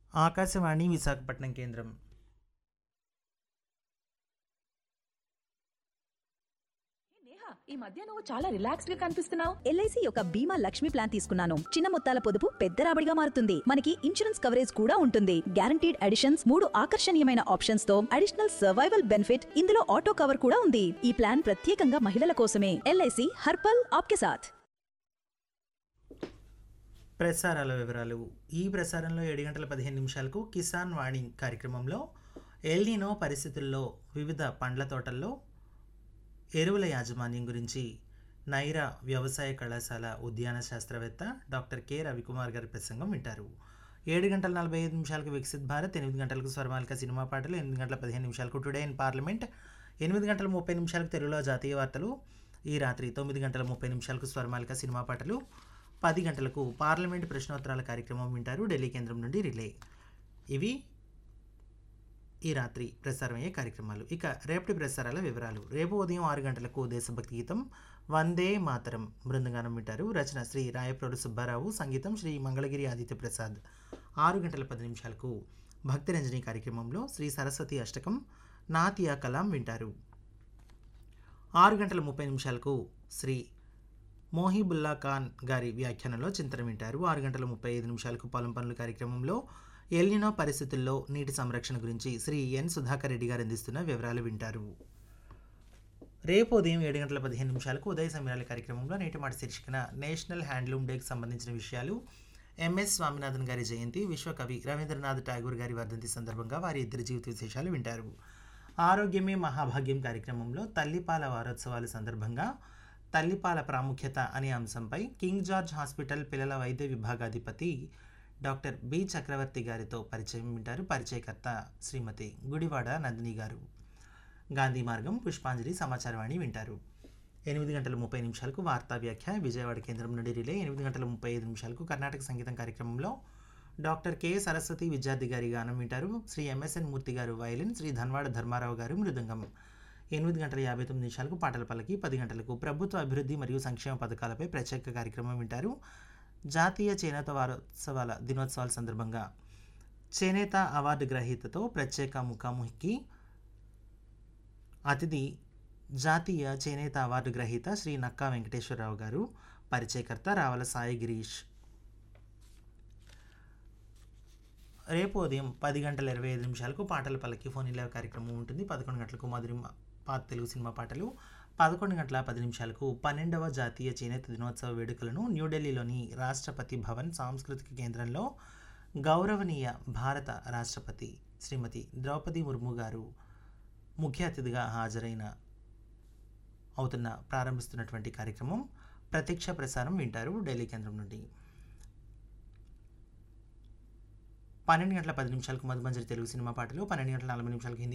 ఆకాశవాణి విశాఖపట్నం కేంద్రం నేహా ఈ మధ్య నువ్వు చాలా రిలాక్స్డ్ గా కనిపిస్తున్నావు ఎల్ఐసి యొక్క బీమా లక్ష్మి ప్లాన్ తీసుకున్నాను చిన్న మొత్తాల పొదుపు పెద్ద రాబడిగా మారుతుంది మనకి ఇన్సూరెన్స్ కవరేజ్ కూడా ఉంటుంది గ్యారంటీడ్ అడిషన్స్ మూడు ఆకర్షణీయమైన ఆప్షన్స్ తో అడిషనల్ సర్వైవల్ బెనిఫిట్ ఇందులో ఆటో కవర్ కూడా ఉంది ఈ ప్లాన్ ప్రత్యేకంగా మహిళల కోసమే ఎల్ఐసి హర్పల్ ఆప్కే సాథ్ ప్రసారాల వివరాలు ఈ ప్రసారంలో ఏడు గంటల పదిహేను నిమిషాలకు కిసాన్ వాణి కార్యక్రమంలో ఎల్నినో పరిస్థితుల్లో వివిధ పండ్ల తోటల్లో ఎరువుల యాజమాన్యం గురించి నైరా వ్యవసాయ కళాశాల ఉద్యాన శాస్త్రవేత్త డాక్టర్ కె రవికుమార్ గారి ప్రసంగం వింటారు ఏడు గంటల నలభై ఐదు నిమిషాలకు వికసిత్ భారత్ ఎనిమిది గంటలకు స్వర్మాలిక సినిమా పాటలు ఎనిమిది గంటల పదిహేను నిమిషాలకు టుడే ఇన్ పార్లమెంట్ ఎనిమిది గంటల ముప్పై నిమిషాలకు తెలుగులో జాతీయ వార్తలు ఈ రాత్రి తొమ్మిది గంటల ముప్పై నిమిషాలకు స్వర్మాలిక సినిమా పాటలు పది గంటలకు పార్లమెంట్ ప్రశ్నోత్తరాల కార్యక్రమం వింటారు ఢిల్లీ కేంద్రం నుండి రిలే ఇవి ఈ రాత్రి ప్రసారమయ్యే కార్యక్రమాలు ఇక రేపటి ప్రసారాల వివరాలు రేపు ఉదయం ఆరు గంటలకు దేశభక్తి గీతం వందే మాతరం బృందగానం వింటారు రచన శ్రీ రాయప్రోడు సుబ్బారావు సంగీతం శ్రీ మంగళగిరి ఆదిత్య ప్రసాద్ ఆరు గంటల పది నిమిషాలకు భక్తి రంజని కార్యక్రమంలో శ్రీ సరస్వతి అష్టకం నాతియా కలాం వింటారు ఆరు గంటల ముప్పై నిమిషాలకు శ్రీ మోహిబుల్లా ఖాన్ గారి వ్యాఖ్యానంలో చింతన వింటారు ఆరు గంటల ముప్పై ఐదు నిమిషాలకు పొలం పనుల కార్యక్రమంలో ఎల్నినో పరిస్థితుల్లో నీటి సంరక్షణ గురించి శ్రీ ఎన్ సుధాకర్ రెడ్డి గారు అందిస్తున్న వివరాలు వింటారు రేపు ఉదయం ఏడు గంటల పదిహేను నిమిషాలకు ఉదయ సమయాల కార్యక్రమంలో నేటి మాట శీర్షికన నేషనల్ హ్యాండ్లూమ్ డేకి సంబంధించిన విషయాలు ఎంఎస్ స్వామినాథన్ గారి జయంతి విశ్వకవి రవీంద్రనాథ్ ఠాగూర్ గారి వర్ధంతి సందర్భంగా వారి ఇద్దరి జీవిత విశేషాలు వింటారు ఆరోగ్యమే మహాభాగ్యం కార్యక్రమంలో తల్లిపాల వారోత్సవాల సందర్భంగా తల్లిపాల ప్రాముఖ్యత అనే అంశంపై కింగ్ జార్జ్ హాస్పిటల్ పిల్లల వైద్య విభాగాధిపతి డాక్టర్ బి చక్రవర్తి గారితో పరిచయం వింటారు పరిచయకర్త శ్రీమతి గుడివాడ నందిని గారు గాంధీ మార్గం పుష్పాంజలి సమాచారవాణి వింటారు ఎనిమిది గంటల ముప్పై నిమిషాలకు వార్తా వ్యాఖ్య విజయవాడ కేంద్రం నుండి రిలే ఎనిమిది గంటల ముప్పై ఐదు నిమిషాలకు కర్ణాటక సంగీతం కార్యక్రమంలో డాక్టర్ కె సరస్వతి విద్యార్థి గారి గానం వింటారు శ్రీ ఎంఎస్ఎన్ మూర్తి గారు వయలిన్ శ్రీ ధన్వాడ ధర్మారావు గారు మృదంగం ఎనిమిది గంటల యాభై తొమ్మిది నిమిషాలకు పాటల పల్లకి పది గంటలకు ప్రభుత్వ అభివృద్ధి మరియు సంక్షేమ పథకాలపై ప్రత్యేక కార్యక్రమం వింటారు జాతీయ చేనేత వారోత్సవాల దినోత్సవాల సందర్భంగా చేనేత అవార్డు గ్రహీతతో ప్రత్యేక ముఖాముఖికి అతిథి జాతీయ చేనేత అవార్డు గ్రహీత శ్రీ నక్కా వెంకటేశ్వరరావు గారు పరిచయకర్త రావల సాయి గిరీష్ రేపు ఉదయం పది గంటల ఇరవై ఐదు నిమిషాలకు పాటల పల్లకి ఫోన్ ఇలా కార్యక్రమం ఉంటుంది పదకొండు గంటలకు మధురి పాత తెలుగు సినిమా పాటలు పదకొండు గంటల పది నిమిషాలకు పన్నెండవ జాతీయ చేనేత దినోత్సవ వేడుకలను న్యూఢిల్లీలోని రాష్ట్రపతి భవన్ సాంస్కృతిక కేంద్రంలో గౌరవనీయ భారత రాష్ట్రపతి శ్రీమతి ద్రౌపది ముర్ము గారు ముఖ్య అతిథిగా హాజరైన అవుతున్న ప్రారంభిస్తున్నటువంటి కార్యక్రమం ప్రత్యక్ష ప్రసారం వింటారు ఢిల్లీ కేంద్రం నుండి పన్నెండు గంటల పది నిమిషాలకు మధుమంజరి తెలుగు సినిమా పాటలు పన్నెండు గంటల నలభై నిమిషాలకు హిందీ